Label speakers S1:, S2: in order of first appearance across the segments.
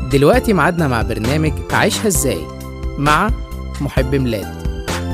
S1: دلوقتي ميعادنا مع برنامج عيشها ازاي مع محب ميلاد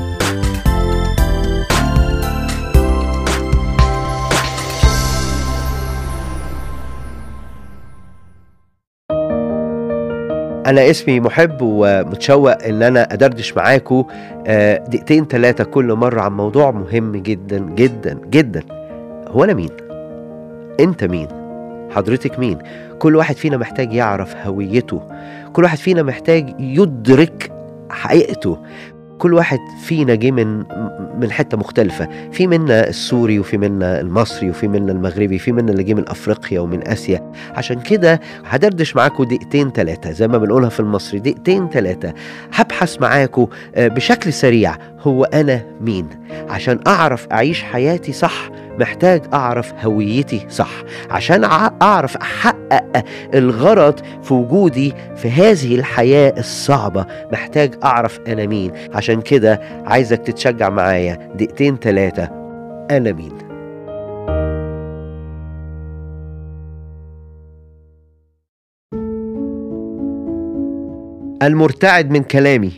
S2: أنا اسمي محب ومتشوق إن أنا أدردش معاكم آه، دقيقتين ثلاثة كل مرة عن موضوع مهم جدا جدا جدا هو أنا مين؟ أنت مين؟ حضرتك مين؟ كل واحد فينا محتاج يعرف هويته كل واحد فينا محتاج يدرك حقيقته كل واحد فينا جه من من حته مختلفه في منا السوري وفي منا المصري وفي منا المغربي في منا اللي جه من افريقيا ومن اسيا عشان كده هدردش معاكم دقيقتين ثلاثه زي ما بنقولها في المصري دقيقتين ثلاثه هبحث معاكم آه، بشكل سريع هو انا مين عشان اعرف اعيش حياتي صح محتاج اعرف هويتي صح عشان أع- اعرف احقق الغرض في وجودي في هذه الحياه الصعبه محتاج اعرف انا مين عشان كده عايزك تتشجع معايا دقيقتين ثلاثه انا مين المرتعد من كلامي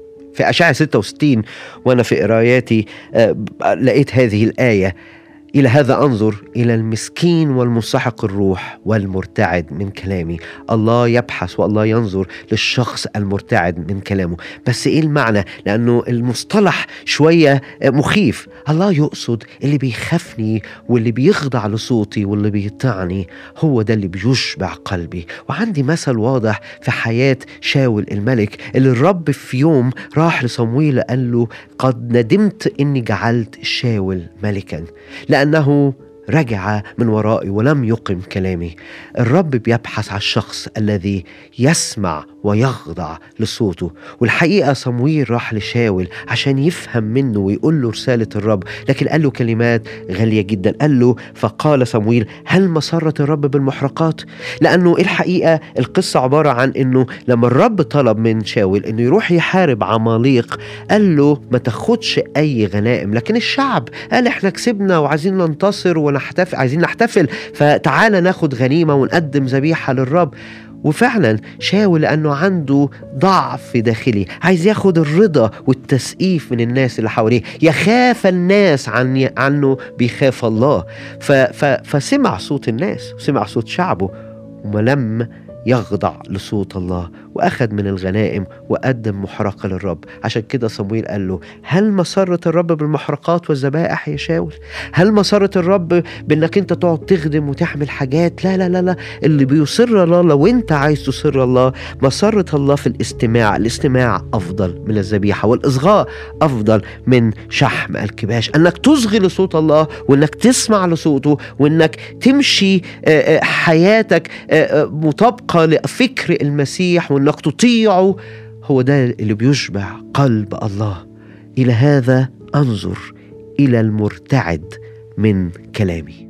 S2: في أشعة 66 وأنا في قراياتي آه، لقيت هذه الآية إلى هذا أنظر إلى المسكين والمنسحق الروح والمرتعد من كلامي الله يبحث والله ينظر للشخص المرتعد من كلامه بس إيه المعنى لأنه المصطلح شوية مخيف الله يقصد اللي بيخافني واللي بيخضع لصوتي واللي بيطعني هو ده اللي بيشبع قلبي وعندي مثل واضح في حياة شاول الملك اللي الرب في يوم راح لصمويل قال له قد ندمت إني جعلت شاول ملكا لأنه رجع من ورائي ولم يقم كلامي الرب بيبحث عن الشخص الذي يسمع ويخضع لصوته والحقيقة صمويل راح لشاول عشان يفهم منه ويقول له رسالة الرب لكن قال له كلمات غالية جدا قال له فقال صمويل هل مسرت الرب بالمحرقات لأنه الحقيقة القصة عبارة عن أنه لما الرب طلب من شاول أنه يروح يحارب عماليق قال له ما تاخدش أي غنائم لكن الشعب قال احنا كسبنا وعايزين ننتصر ونحتفل عايزين نحتفل فتعالى ناخد غنيمة ونقدم ذبيحة للرب وفعلا شاول لانه عنده ضعف داخلي عايز ياخد الرضا والتسقيف من الناس اللي حواليه يخاف الناس عن عنه بيخاف الله ف ف فسمع صوت الناس وسمع صوت شعبه ولم يخضع لصوت الله واخذ من الغنائم وقدم محرقه للرب عشان كده صمويل قال له هل مسرت الرب بالمحرقات والذبائح يا شاول هل مسرت الرب بانك انت تقعد تخدم وتعمل حاجات لا لا لا لا اللي بيصر الله لو انت عايز تصر الله مسرة الله في الاستماع الاستماع افضل من الذبيحه والاصغاء افضل من شحم الكباش انك تصغي لصوت الله وانك تسمع لصوته وانك تمشي آه، آه، حياتك آه، آه، مطابقه لفكر المسيح وانك تطيعه هو ده اللي بيشبع قلب الله الى هذا انظر الى المرتعد من كلامي